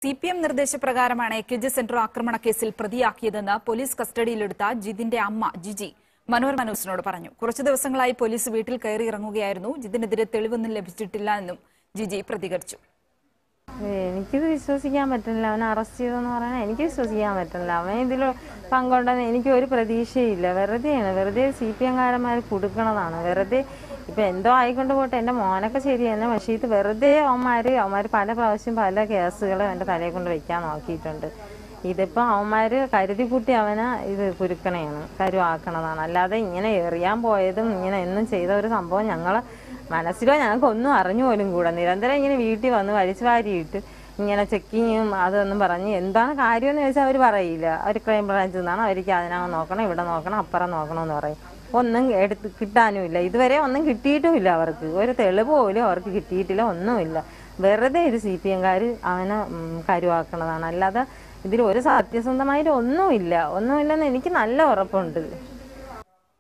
C P M നിർദ്ദേശപ്രകാരമാണ് A K G centre ആക്രമണ കേസിൽ പ്രതിയാക്കിയതെന്ന് പോലീസ് കസ്റ്റഡിയിലെടുത്ത ജിതിന്റെ അമ്മ ജിജി മനോരമ ന്യൂസിനോട് പറഞ്ഞു കുറച്ചു ദിവസങ്ങളായി പോലീസ് വീട്ടിൽ കയറി ഇറങ്ങുകയായിരുന്നു ജിതിനെതിരെ തെളിവൊന്നും ലഭിച്ചിട്ടില്ല എന്നും ജിജി പ്രതികരിച്ചു എനിക്കിത് വിശ്വസിക്കാൻ പറ്റുന്നില്ല അവനെ അറസ്റ്റ് ചെയ്തെന്ന് പറയാൻ എനിക്ക് വിശ്വസിക്കാൻ പറ്റുന്നില്ല അവൻ ഇതിൽ പങ്കുണ്ടെന്ന് എനിക്ക് ഒരു പ്രതീക്ഷയില്ല വെറുതെയാണ് വെറുതെ സി പി എംകാരന്മാർ കൊടുക്കണതാണ് വെറുതെ ഇപ്പൊ എന്തോ ആയിക്കൊണ്ട് പോട്ടെ എന്റെ മോനൊക്കെ ശരി തന്നെ പക്ഷേ ഇത് വെറുതെ അവന്മാര് അവന്മാര് പല പ്രാവശ്യം പല കേസുകളും എന്റെ തലയെ കൊണ്ട് വെക്കാൻ നോക്കിയിട്ടുണ്ട് ഇതിപ്പോ അവന്മാര് കരുതി കൂട്ടി അവനെ ഇത് കുരുക്കണയാണ് കരുവാക്കണതാണ് അല്ലാതെ ഇങ്ങനെ എറിയാൻ പോയതും ഇങ്ങനെ എന്നും ചെയ്ത ഒരു സംഭവം ഞങ്ങളെ മനസ്സിലോ ഞങ്ങൾക്ക് ഒന്നും അറിഞ്ഞു പോലും കൂടെ നിരന്തരം ഇങ്ങനെ വീട്ടിൽ വന്ന് വലിച്ചു വാരിയിട്ട് ഇങ്ങനെ ചെക്കിങ്ങും അതൊന്നും പറഞ്ഞ് എന്താണ് കാര്യമെന്ന് ചോദിച്ചാൽ അവർ പറയില്ല അവർ ക്രൈം ബ്രാഞ്ചിൽ നിന്നാണ് അവർക്ക് അതിനകം നോക്കണം ഇവിടെ നോക്കണം അപ്പുറം നോക്കണം എന്ന് പറയും ഒന്നും എടുത്ത് കിട്ടാനുമില്ല ഇതുവരെ ഒന്നും കിട്ടിയിട്ടുമില്ല അവർക്ക് ഒരു തെളിവ് പോലും അവർക്ക് കിട്ടിയിട്ടില്ല ഒന്നുമില്ല വെറുതെ ഇത് സി പി എംകാർ അവനെ ഉം, കരുവാക്കണതാണ് അല്ലാതെ ഇതിൽ ഒരു സത്യസന്ധമായിട്ട് ഒന്നുമില്ല ഒന്നുമില്ലെന്ന് എനിക്ക് നല്ല ഉറപ്പുണ്ട്